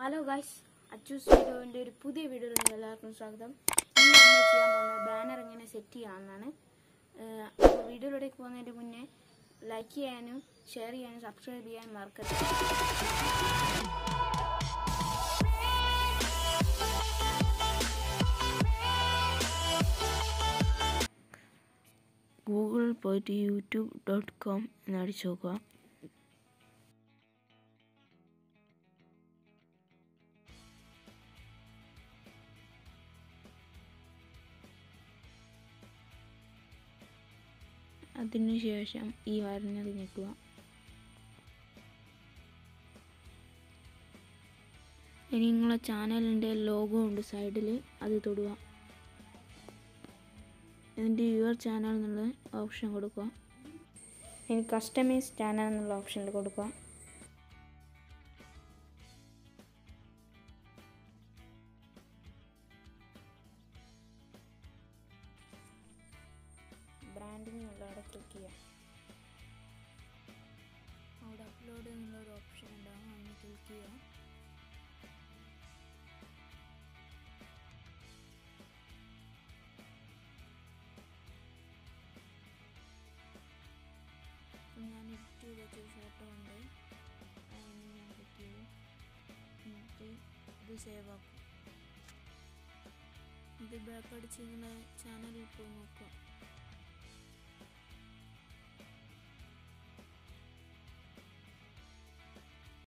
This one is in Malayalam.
ഹലോ ഗായ്സ് അച്ചൂസ് വീഡിയോൻ്റെ ഒരു പുതിയ വീഡിയോയിലേക്ക് എല്ലാവർക്കും സ്വാഗതം ഇന്ന് നമ്മൾ ചെയ്യാൻ പോകുന്ന ബാനർ എങ്ങനെ സെറ്റ് ചെയ്യാമെന്നാണ് അപ്പോൾ വീഡിയോയിലേക്ക് പോകുന്നതിന് മുന്നേ ലൈക്ക് ചെയ്യാനും ഷെയർ ചെയ്യാനും സബ്സ്ക്രൈബ് ചെയ്യാനും മറക്കരുത് ഗൂഗിളിൽ പോയിട്ട് യൂട്യൂബ് ഡോട്ട് കോം എന്ന് അടിച്ചു നോക്കുക അതിനുശേഷം ഈ വരഞ്ഞത് ഞെക്കുക ഇനി നിങ്ങളെ ചാനലിൻ്റെ ലോഗോ ഉണ്ട് സൈഡിൽ അത് തൊടുക എന്നിട്ട് യുവർ ചാനൽ എന്നുള്ള ഓപ്ഷൻ കൊടുക്കുക ഇനി കസ്റ്റമൈസ് ചാനൽ എന്നുള്ള ഓപ്ഷനിൽ കൊടുക്കുക ബ്രാൻഡിങ് എന്നുള്ള അവിടെ ക്ലിക്ക് ചെയ്യാം അവിടെ അപ്ലോഡ് എന്നുള്ളൊരു ഓപ്ഷൻ ഉണ്ടാകും അതിന് ക്ലിക്ക് ചെയ്യാം ഞാൻ എഡിറ്റ് ചെയ്ത് വെച്ചൊരു ഫോട്ടോ ഉണ്ട് അതിന് ഞാൻ ക്ലിക്ക് ചെയ്യും എന്നിട്ട് ഇത് സേവ് ആക്കും ഇത് ബാക്ക് അടിച്ച് നിങ്ങളെ ചാനലിൽ പോയി നോക്കുക